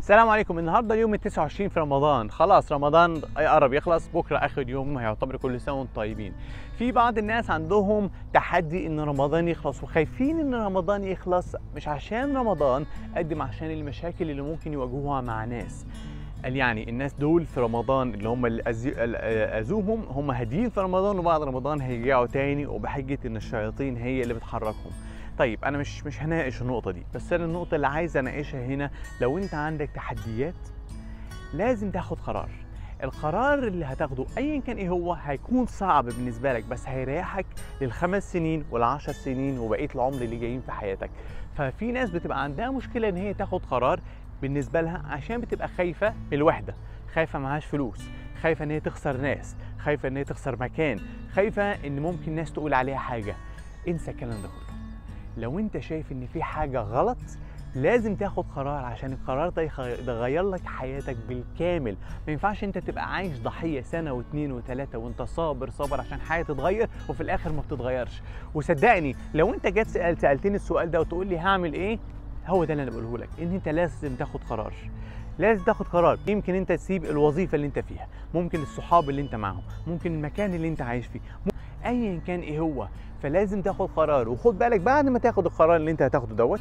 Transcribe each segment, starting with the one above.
السلام عليكم النهارده اليوم ال 29 في رمضان خلاص رمضان قرب يخلص بكره اخر يوم هيعتبر كل سنه وانتم طيبين في بعض الناس عندهم تحدي ان رمضان يخلص وخايفين ان رمضان يخلص مش عشان رمضان قد ما عشان المشاكل اللي ممكن يواجهوها مع ناس قال يعني الناس دول في رمضان اللي هم اللي أزي- اللي اذوهم هم هاديين في رمضان وبعد رمضان هيرجعوا تاني وبحجه ان الشياطين هي اللي بتحركهم طيب انا مش مش هناقش النقطه دي بس انا النقطه اللي عايز اناقشها هنا لو انت عندك تحديات لازم تاخد قرار القرار اللي هتاخده ايا كان ايه هو هيكون صعب بالنسبه لك بس هيريحك للخمس سنين والعشر سنين وبقيه العمر اللي جايين في حياتك ففي ناس بتبقى عندها مشكله ان هي تاخد قرار بالنسبه لها عشان بتبقى خايفه من الوحده خايفه معهاش فلوس خايفه ان هي تخسر ناس خايفه ان هي تخسر مكان خايفه ان ممكن ناس تقول عليها حاجه انسى الكلام ده كله لو انت شايف ان في حاجه غلط لازم تاخد قرار عشان القرار ده يخ- يغير لك حياتك بالكامل ما ينفعش انت تبقى عايش ضحيه سنه واثنين وثلاثه وانت صابر صابر عشان حياتك تتغير وفي الاخر ما بتتغيرش وصدقني لو انت جيت سأل سالتني السؤال ده وتقول لي هعمل ايه هو ده اللي انا بقوله لك ان انت لازم تاخد قرار لازم تاخد قرار يمكن انت تسيب الوظيفه اللي انت فيها ممكن الصحاب اللي انت معاهم ممكن المكان اللي انت عايش فيه ايا كان ايه هو فلازم تاخد قرار وخد بالك بعد ما تاخد القرار اللي انت هتاخده دوت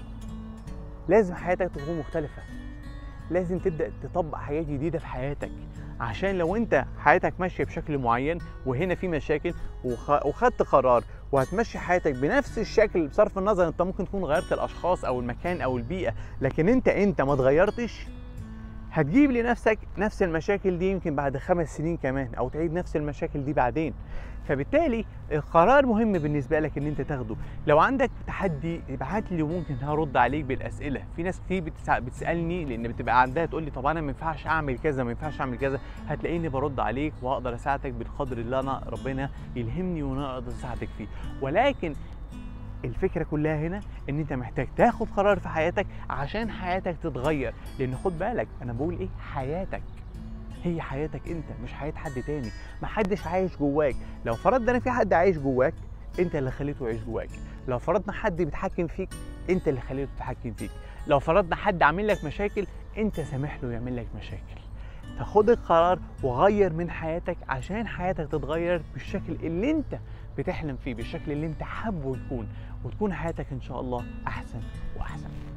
لازم حياتك تكون مختلفة لازم تبدأ تطبق حاجات جديدة في حياتك عشان لو انت حياتك ماشية بشكل معين وهنا في مشاكل وخ- وخدت قرار وهتمشي حياتك بنفس الشكل بصرف النظر انت ممكن تكون غيرت الاشخاص او المكان او البيئة لكن انت انت ما اتغيرتش هتجيب لنفسك نفس المشاكل دي يمكن بعد خمس سنين كمان او تعيد نفس المشاكل دي بعدين فبالتالي القرار مهم بالنسبه لك ان انت تاخده لو عندك تحدي ابعت لي وممكن هرد عليك بالاسئله في ناس كتير بتسع- بتسالني لان بتبقى عندها تقول لي طب انا ما ينفعش اعمل كذا ما ينفعش اعمل كذا هتلاقيني برد عليك واقدر اساعدك بالقدر اللي انا ربنا يلهمني وانا اقدر اساعدك فيه ولكن الفكره كلها هنا ان انت محتاج تاخد قرار في حياتك عشان حياتك تتغير لان خد بالك انا بقول ايه حياتك هي حياتك انت مش حياه حد تاني محدش عايش جواك لو فرضنا ان في حد عايش جواك انت اللي خليته يعيش جواك لو فرضنا حد بيتحكم فيك انت اللي خليته يتحكم فيك لو فرضنا حد عامل لك مشاكل انت سامح له يعمل لك مشاكل فخد القرار وغير من حياتك عشان حياتك تتغير بالشكل اللي انت بتحلم فيه بالشكل اللي انت حابه يكون وتكون حياتك ان شاء الله احسن واحسن